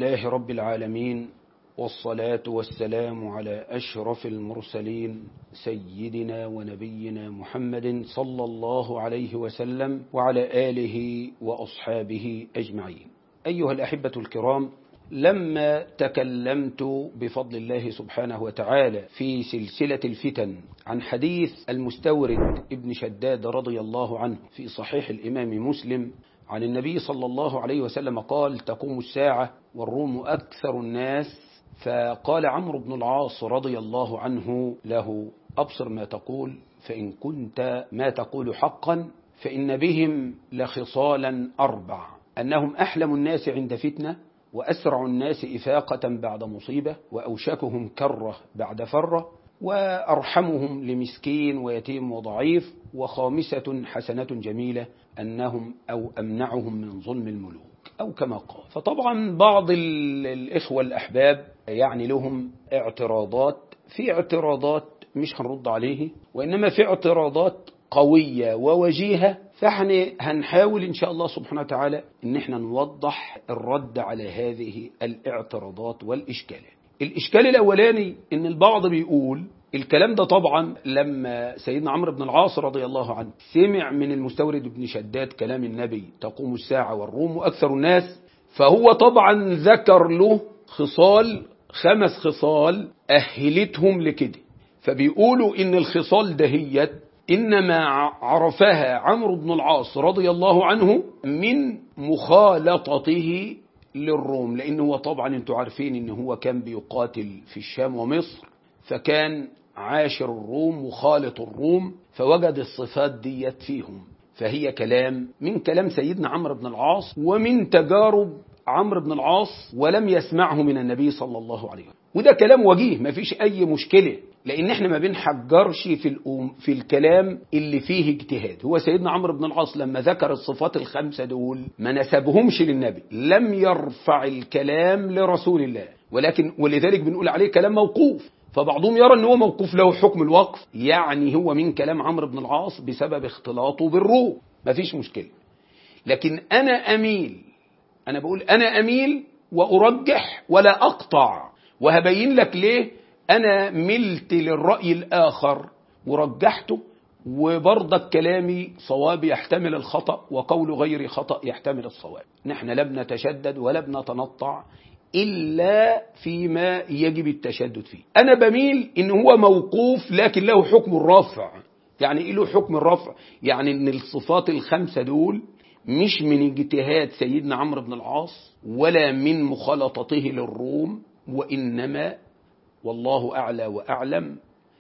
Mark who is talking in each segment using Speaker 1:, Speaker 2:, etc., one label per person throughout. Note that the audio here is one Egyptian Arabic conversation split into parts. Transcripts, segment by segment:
Speaker 1: لله رب العالمين والصلاة والسلام على أشرف المرسلين سيدنا ونبينا محمد صلى الله عليه وسلم وعلى آله وأصحابه أجمعين أيها الأحبة الكرام لما تكلمت بفضل الله سبحانه وتعالى في سلسلة الفتن عن حديث المستورد ابن شداد رضي الله عنه في صحيح الإمام مسلم عن النبي صلى الله عليه وسلم قال تقوم الساعة والروم أكثر الناس فقال عمرو بن العاص رضي الله عنه له أبصر ما تقول فإن كنت ما تقول حقا فإن بهم لخصالا أربع أنهم أحلم الناس عند فتنة وأسرع الناس إفاقة بعد مصيبة وأوشكهم كرة بعد فرة وأرحمهم لمسكين ويتيم وضعيف وخامسة حسنة جميلة أنهم أو أمنعهم من ظلم الملوك أو كما قال فطبعا بعض الإخوة الأحباب يعني لهم اعتراضات في اعتراضات مش هنرد عليه وإنما في اعتراضات قوية ووجيهة فاحنا هنحاول إن شاء الله سبحانه وتعالى إن احنا نوضح الرد على هذه الاعتراضات والإشكالات الإشكال الأولاني إن البعض بيقول الكلام ده طبعا لما سيدنا عمرو بن العاص رضي الله عنه سمع من المستورد بن شداد كلام النبي تقوم الساعة والروم أكثر الناس فهو طبعا ذكر له خصال خمس خصال أهلتهم لكده فبيقولوا إن الخصال دهيت إنما عرفها عمرو بن العاص رضي الله عنه من مخالطته للروم لأنه هو طبعا انتوا عارفين إن هو كان بيقاتل في الشام ومصر فكان عاشر الروم مخالط الروم فوجد الصفات ديت فيهم فهي كلام من كلام سيدنا عمرو بن العاص ومن تجارب عمرو بن العاص ولم يسمعه من النبي صلى الله عليه وسلم وده كلام وجيه ما فيش أي مشكلة لأن احنا ما بنحجرش في الأم في الكلام اللي فيه اجتهاد هو سيدنا عمرو بن العاص لما ذكر الصفات الخمسة دول ما نسبهمش للنبي لم يرفع الكلام لرسول الله ولكن ولذلك بنقول عليه كلام موقوف فبعضهم يرى ان هو موقوف له حكم الوقف يعني هو من كلام عمرو بن العاص بسبب اختلاطه بالروم مفيش مشكلة لكن انا اميل انا بقول انا اميل وارجح ولا اقطع وهبين لك ليه انا ملت للرأي الاخر ورجحته وبرضك كلامي صواب يحتمل الخطأ وقول غير خطأ يحتمل الصواب نحن لم نتشدد ولا بنتنطع إلا فيما يجب التشدد فيه أنا بميل إن هو موقوف لكن له حكم الرفع يعني إيه له حكم الرفع يعني إن الصفات الخمسة دول مش من اجتهاد سيدنا عمرو بن العاص ولا من مخالطته للروم وإنما والله أعلى وأعلم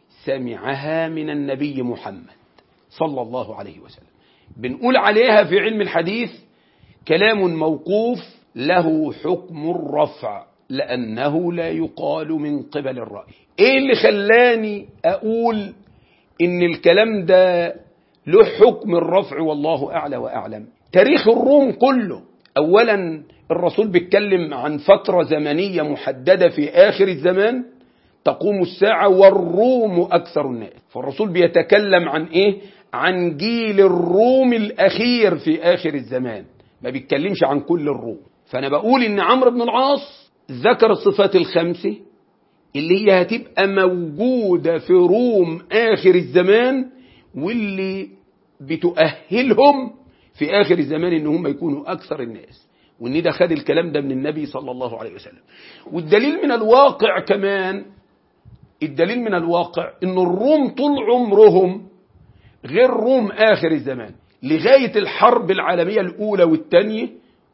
Speaker 1: سمعها من النبي محمد صلى الله عليه وسلم بنقول عليها في علم الحديث كلام موقوف له حكم الرفع لأنه لا يقال من قبل الرأي إيه اللي خلاني أقول إن الكلام ده له حكم الرفع والله أعلى وأعلم تاريخ الروم كله أولا الرسول بيتكلم عن فترة زمنية محددة في آخر الزمان تقوم الساعة والروم أكثر الناس فالرسول بيتكلم عن إيه عن جيل الروم الأخير في آخر الزمان ما بيتكلمش عن كل الروم فأنا بقول إن عمرو بن العاص ذكر الصفات الخمسة اللي هي هتبقى موجودة في روم آخر الزمان واللي بتؤهلهم في آخر الزمان إن هم يكونوا أكثر الناس وإن ده خد الكلام ده من النبي صلى الله عليه وسلم والدليل من الواقع كمان الدليل من الواقع إن الروم طول عمرهم غير روم آخر الزمان لغاية الحرب العالمية الأولى والثانية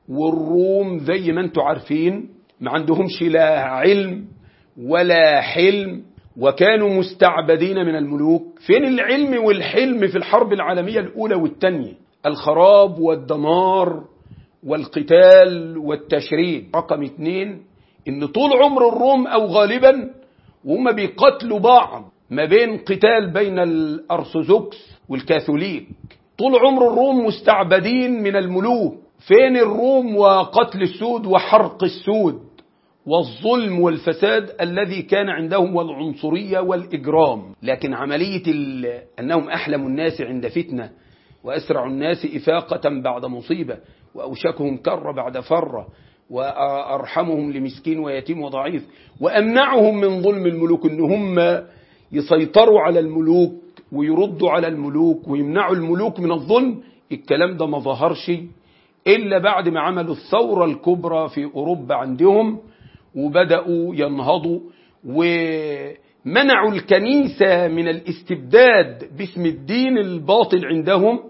Speaker 1: والروم زي ما انتم عارفين ما عندهمش لا علم ولا حلم وكانوا مستعبدين من الملوك فين العلم والحلم في الحرب العالمية الأولى والثانية الخراب والدمار والقتال والتشريد رقم اثنين ان طول عمر الروم او غالبا وهم بيقتلوا بعض ما بين قتال بين الارثوذكس والكاثوليك طول عمر الروم مستعبدين من الملوك فين الروم وقتل السود وحرق السود والظلم والفساد الذي كان عندهم والعنصرية والإجرام لكن عملية أنهم أحلم الناس عند فتنة وأسرع الناس إفاقة بعد مصيبة وأوشكهم كر بعد فرة وأرحمهم لمسكين ويتيم وضعيف وأمنعهم من ظلم الملوك إن هم يسيطروا على الملوك ويردوا على الملوك ويمنعوا الملوك من الظلم الكلام ده ما ظهرش إلا بعد ما عملوا الثورة الكبرى في أوروبا عندهم وبدأوا ينهضوا ومنعوا الكنيسة من الاستبداد باسم الدين الباطل عندهم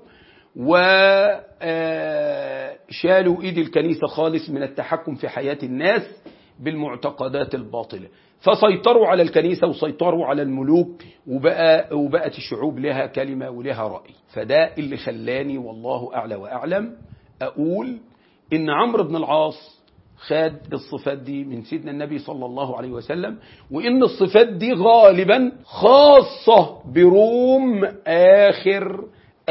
Speaker 1: وشالوا ايد الكنيسة خالص من التحكم في حياة الناس بالمعتقدات الباطلة فسيطروا على الكنيسة وسيطروا على الملوك وبقى وبقت الشعوب لها كلمة ولها رأي فده اللي خلاني والله أعلى وأعلم أقول إن عمرو بن العاص خد الصفات دي من سيدنا النبي صلى الله عليه وسلم وإن الصفات دي غالبا خاصة بروم آخر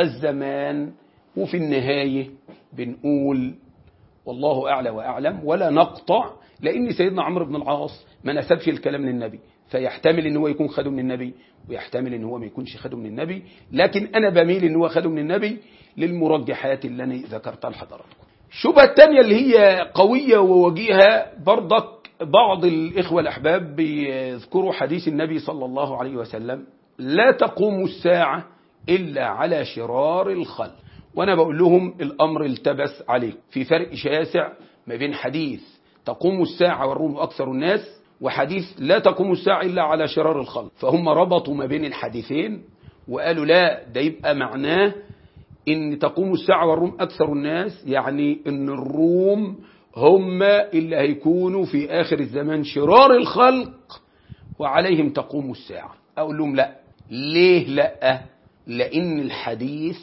Speaker 1: الزمان وفي النهاية بنقول والله أعلى وأعلم ولا نقطع لأن سيدنا عمرو بن العاص ما نسبش الكلام للنبي فيحتمل ان هو يكون خده من النبي ويحتمل ان هو ما يكونش خده من النبي لكن انا بميل ان هو خده من النبي للمرجحات اللي انا ذكرتها لحضراتكم الشبهه الثانيه اللي هي قويه ووجيهه برضك بعض الاخوه الاحباب بيذكروا حديث النبي صلى الله عليه وسلم لا تقوم الساعه الا على شرار الخلق وانا بقول لهم الامر التبس عليكم في فرق شاسع ما بين حديث تقوم الساعه والروم اكثر الناس وحديث لا تقوم الساعة إلا على شرار الخلق فهم ربطوا ما بين الحديثين وقالوا لا ده يبقى معناه إن تقوم الساعة والروم أكثر الناس يعني إن الروم هم اللي هيكونوا في آخر الزمان شرار الخلق وعليهم تقوم الساعة أقول لهم لا ليه لا لأن الحديث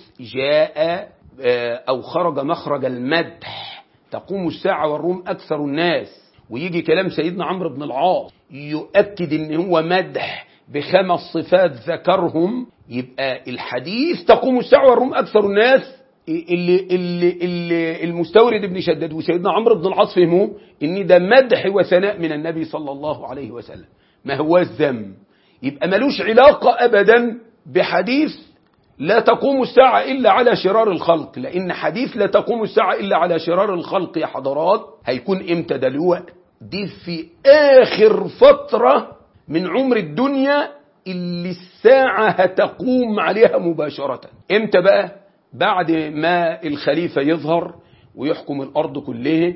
Speaker 1: جاء أو خرج مخرج المدح تقوم الساعة والروم أكثر الناس ويجي كلام سيدنا عمرو بن العاص يؤكد ان هو مدح بخمس صفات ذكرهم يبقى الحديث تقوم الساعة والروم أكثر الناس اللي, اللي, اللي المستورد ابن شداد وسيدنا عمرو بن العاص فهموا ان ده مدح وثناء من النبي صلى الله عليه وسلم ما هو الذم يبقى ملوش علاقة أبدا بحديث لا تقوم الساعة إلا على شرار الخلق لأن حديث لا تقوم الساعة إلا على شرار الخلق يا حضرات هيكون إمتى ده الوقت دي في آخر فترة من عمر الدنيا اللي الساعة هتقوم عليها مباشرة إمتى بقى بعد ما الخليفة يظهر ويحكم الأرض كلها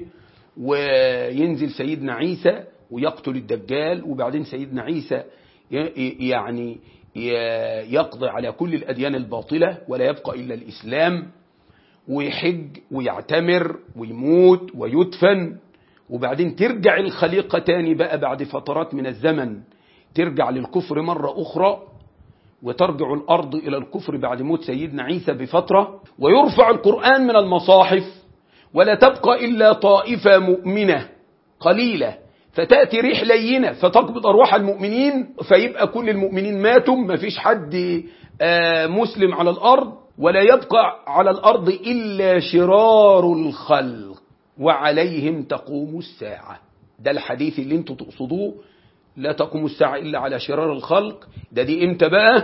Speaker 1: وينزل سيدنا عيسى ويقتل الدجال وبعدين سيدنا عيسى يعني يقضي على كل الأديان الباطلة ولا يبقى إلا الإسلام ويحج ويعتمر ويموت ويدفن وبعدين ترجع الخليقة تاني بقى بعد فترات من الزمن ترجع للكفر مرة أخرى وترجع الأرض إلى الكفر بعد موت سيدنا عيسى بفترة ويرفع القرآن من المصاحف ولا تبقى إلا طائفة مؤمنة قليلة فتأتي ريح لينة فتقبض أرواح المؤمنين فيبقى كل المؤمنين ماتوا ما فيش حد مسلم على الأرض ولا يبقى على الأرض إلا شرار الخلق وعليهم تقوم الساعة ده الحديث اللي انتوا تقصدوه لا تقوم الساعة إلا على شرار الخلق ده دي امتى بقى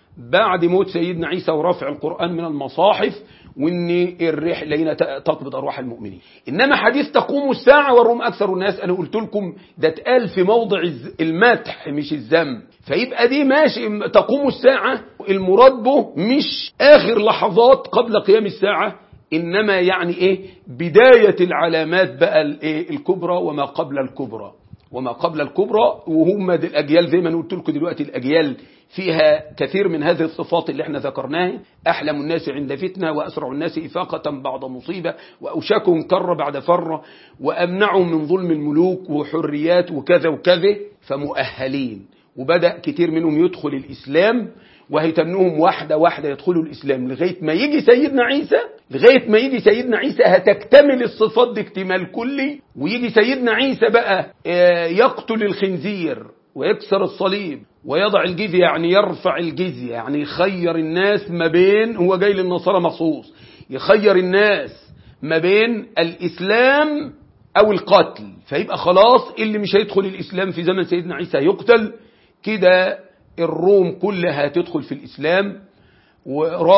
Speaker 1: بعد موت سيدنا عيسى ورفع القرآن من المصاحف وان الريح لينا تقبض ارواح المؤمنين انما حديث تقوم الساعه والروم اكثر الناس انا قلت لكم ده اتقال في موضع المدح مش الذم فيبقى دي ماشي تقوم الساعه المراد به مش اخر لحظات قبل قيام الساعه انما يعني ايه بدايه العلامات بقى الايه الكبرى وما قبل الكبرى وما قبل الكبرى وهم دي الاجيال زي ما قلت لكم دلوقتي الاجيال فيها كثير من هذه الصفات اللي احنا ذكرناها أحلم الناس عند فتنة وأسرع الناس إفاقة بعد مصيبة وأوشكهم كر بعد فر وأمنعهم من ظلم الملوك وحريات وكذا وكذا فمؤهلين وبدأ كثير منهم يدخل الإسلام وهيتنهم واحدة واحدة يدخلوا الإسلام لغاية ما يجي سيدنا عيسى لغاية ما يجي سيدنا عيسى هتكتمل الصفات دي اكتمال كلي ويجي سيدنا عيسى بقى يقتل الخنزير ويكسر الصليب ويضع الجزية يعني يرفع الجزية يعني يخير الناس ما بين هو جاي للنصارى مخصوص يخير الناس ما بين الإسلام أو القتل فيبقى خلاص اللي مش هيدخل الإسلام في زمن سيدنا عيسى يقتل كده الروم كلها هتدخل في الإسلام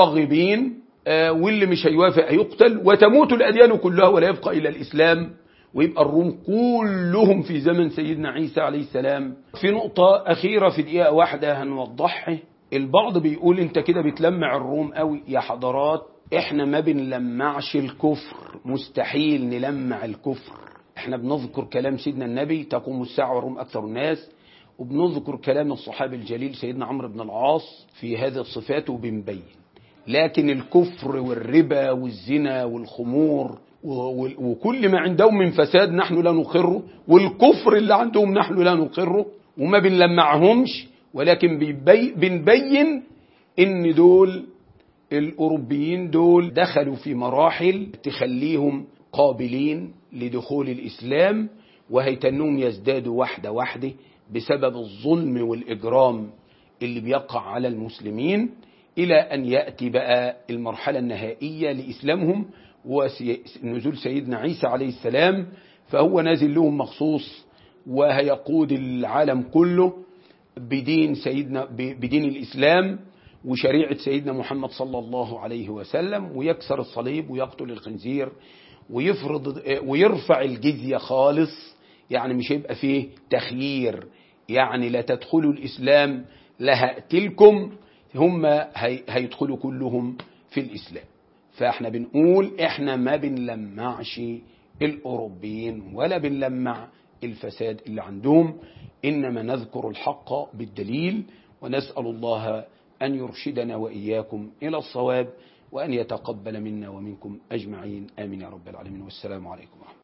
Speaker 1: وراغبين واللي مش هيوافق هيقتل وتموت الأديان كلها ولا يبقى إلا الإسلام ويبقى الروم كلهم في زمن سيدنا عيسى عليه السلام في نقطة أخيرة في دقيقة واحدة هنوضحها البعض بيقول انت كده بتلمع الروم قوي يا حضرات احنا ما بنلمعش الكفر مستحيل نلمع الكفر احنا بنذكر كلام سيدنا النبي تقوم الساعة والروم أكثر الناس وبنذكر كلام الصحابي الجليل سيدنا عمرو بن العاص في هذه الصفات وبنبين لكن الكفر والربا والزنا والخمور وكل ما عندهم من فساد نحن لا نقره والكفر اللي عندهم نحن لا نقره وما بنلمعهمش ولكن بنبين ان دول الأوروبيين دول دخلوا في مراحل تخليهم قابلين لدخول الإسلام وهيتنهم يزدادوا واحدة واحدة بسبب الظلم والإجرام اللي بيقع على المسلمين إلى أن يأتي بقى المرحلة النهائية لإسلامهم ونزول سيدنا عيسى عليه السلام فهو نازل لهم مخصوص وهيقود العالم كله بدين سيدنا بدين الإسلام وشريعة سيدنا محمد صلى الله عليه وسلم ويكسر الصليب ويقتل الخنزير ويفرض ويرفع الجزية خالص يعني مش هيبقى فيه تخيير يعني لا تدخلوا الإسلام لا هقتلكم هم هيدخلوا كلهم في الإسلام فاحنا بنقول احنا ما بنلمعش الأوروبيين ولا بنلمع الفساد اللي عندهم إنما نذكر الحق بالدليل ونسأل الله أن يرشدنا وإياكم إلى الصواب وأن يتقبل منا ومنكم أجمعين آمين يا رب العالمين والسلام عليكم ورحمة